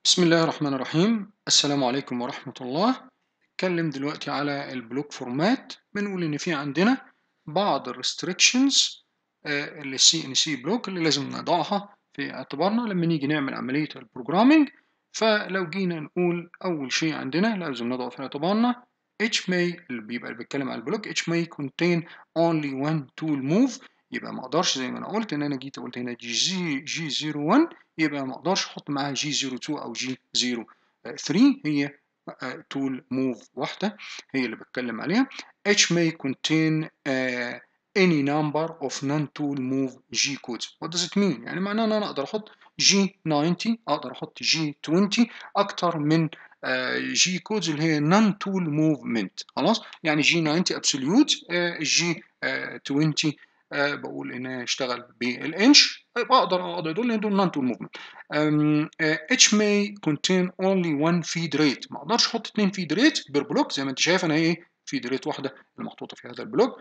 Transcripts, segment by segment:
بسم الله الرحمن الرحيم السلام عليكم ورحمة الله نتكلم دلوقتي على البلوك فورمات بنقول ان في عندنا بعض الريستريكشنز للسي ان سي بلوك اللي لازم نضعها في اعتبارنا لما نيجي نعمل عملية البروجرامينج فلو جينا نقول اول شيء عندنا لازم نضع في اعتبارنا each may اللي بيبقى بيتكلم على البلوك each may contain only one tool move يبقى ما اقدرش زي ما انا قلت ان انا جيت قلت هنا جي جي 01 يبقى ما اقدرش احط معاها جي 02 او جي 03 هي تول موف واحده هي اللي بتكلم عليها H may contain uh, any number of non-tool move G codes. What does it mean? يعني معناه ان انا اقدر احط G90 اقدر احط G20 اكتر من جي uh, كودز اللي هي non tool movement خلاص يعني G90 absolute uh, G20 أه بقول ان انا اشتغل بالانش بقدر اقدر دول دول نون تول موفمنت اتش ماي كونتين اونلي وان فيد ريت ما اقدرش احط اثنين فيد ريت بير بلوك زي ما انت شايف انا ايه فيد ريت واحده اللي محطوطه في هذا البلوك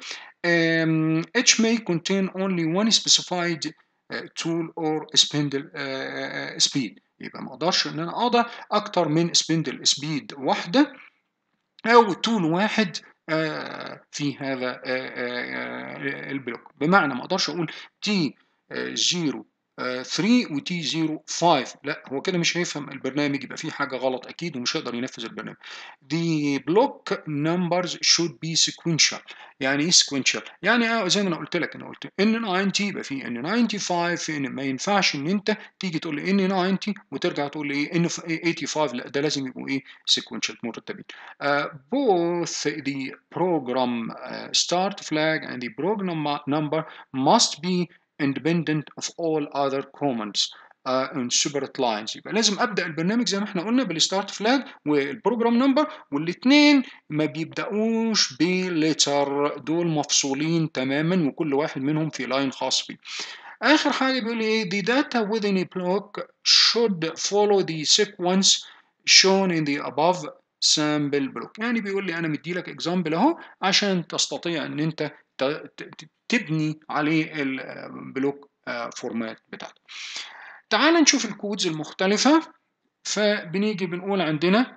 اتش ماي كونتين اونلي وان سبيسيفايد تول اور سبندل سبيد يبقى ما اقدرش ان انا اقدر اكتر من سبندل سبيد واحده او تول واحد في هذا البلوك بمعنى ما اقدرش اقول تي 0 3 وتي 0 5 لا هو كده مش هيفهم البرنامج يبقى في حاجه غلط اكيد ومش هيقدر ينفذ البرنامج the block numbers should be sequential يعني ايه sequential يعني زي ما انا قلت لك انا قلت ان 90 يبقى في ان 95 في ان ما ينفعش ان انت تيجي تقول لي ان 90 وترجع تقول لي ان 85 لا ده لازم يبقوا ايه sequential مرتبين uh, both the program uh, start flag and the program number must be independent of all other commands uh, in separate lines يبقى لازم ابدا البرنامج زي ما احنا قلنا بالستارت فلاج والبروجرام نمبر والاثنين ما بيبداوش بلتر دول مفصولين تماما وكل واحد منهم في لاين خاص بيه اخر حاجه بيقول لي ايه the data within a block should follow the sequence shown in the above sample block يعني بيقول لي انا مدي لك اكزامبل اهو عشان تستطيع ان انت تبني عليه البلوك فورمات بتاعتك تعال نشوف الكودز المختلفة فبنيجي بنقول عندنا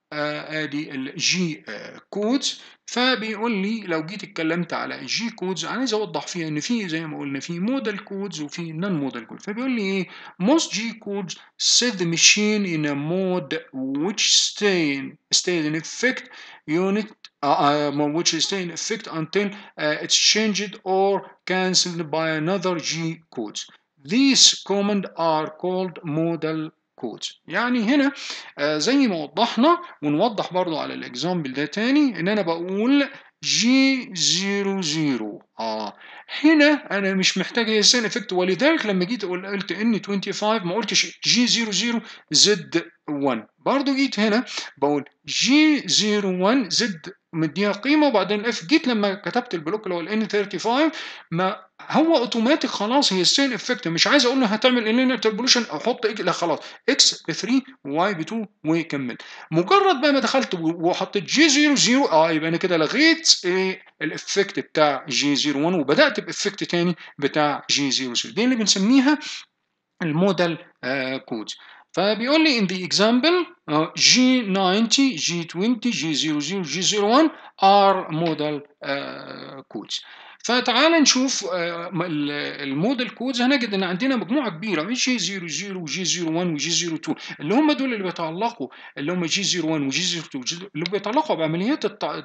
ادي الجي كودز فبيقول لي لو جيت اتكلمت على الجي كودز عايز اوضح فيها ان في زي ما قلنا في موديل كودز وفي نون موديل كود فبيقول لي ايه most G codes set the machine in a mode which stay in, stay in effect unit uh, uh, which stay in effect until uh, it's changed or cancelled by another G codes. These commands are called model كودز يعني هنا آه زي ما وضحنا ونوضح برضو على الاكزامبل ده تاني ان انا بقول جي زيرو زيرو اه هنا انا مش محتاج هي السين افكت ولذلك لما جيت قلت ان 25 ما قلتش جي زيرو زيرو زد 1 برضو جيت هنا بقول جي زيرو 1 زد مديها قيمه وبعدين اف جيت لما كتبت البلوك اللي هو الان 35 ما هو اوتوماتيك خلاص هي السين افكت مش عايز اقول له هتعمل ان انتربوليشن او حط اكس لا خلاص اكس ب 3 وواي ب 2 وكمل مجرد بقى ما دخلت وحطيت جي 0 0 اه يبقى انا كده لغيت ايه الافكت بتاع جي 0 1 وبدات بافكت تاني بتاع جي 0 0 دي اللي بنسميها الموديل آه كودز فبيقول لي in the example uh, G90, G20, G00, G01 are model uh, codes. فتعال نشوف الموديل كودز هنجد ان عندنا مجموعه كبيره من جي 00 وجي 01 وجي 02 اللي هم دول اللي بيتعلقوا اللي هم جي 01 وجي 02 اللي بيتعلقوا بعمليات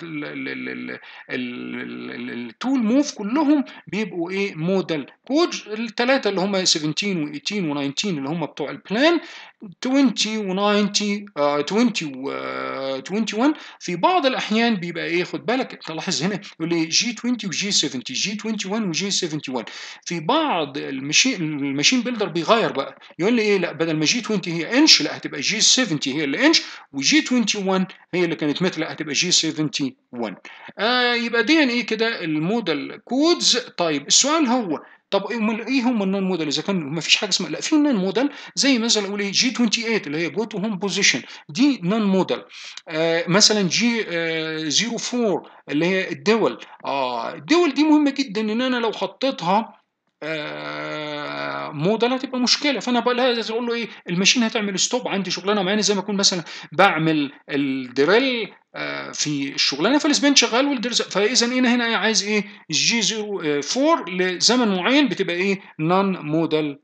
التول موف كلهم بيبقوا ايه موديل كود الثلاثه اللي هم 17 و18 و19 اللي هم بتوع البلان 20 و90 20 و 21 في بعض الاحيان بيبقى ايه خد بالك تلاحظ هنا يقول لي جي 20 وجي 70 جي 21 وجي 71 في بعض المشين الماشين بيلدر بيغير بقى يقول لي ايه لا بدل ما جي 20 هي انش لا هتبقى جي 70 هي اللي انش وجي 21 هي اللي كانت متر لا هتبقى جي 71 آه يبقى دي ايه كده الموديل كودز طيب السؤال هو طب ايه هم النون موديل اذا كان ما فيش حاجه اسمها لا في نون موديل زي مثلا اقول ايه جي 28 اللي هي جو تو هوم بوزيشن دي نون موديل آه مثلا جي آه 04 اللي هي الدول اه الدول دي مهمه جدا ان انا لو حطيتها آه موديل هتبقى مشكله فانا بقى لازم اقول له ايه الماشين هتعمل ستوب عندي شغلانه معينه زي ما اكون مثلا بعمل الدريل آه، في الشغلانه فالسبين شغال والدرز فاذا هنا هنا عايز ايه جي 04 لزمن معين بتبقى ايه نون موديل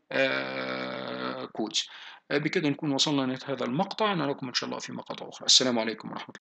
كودز بكده نكون وصلنا لنهايه هذا المقطع نراكم ان شاء الله في مقاطع اخرى السلام عليكم ورحمه الله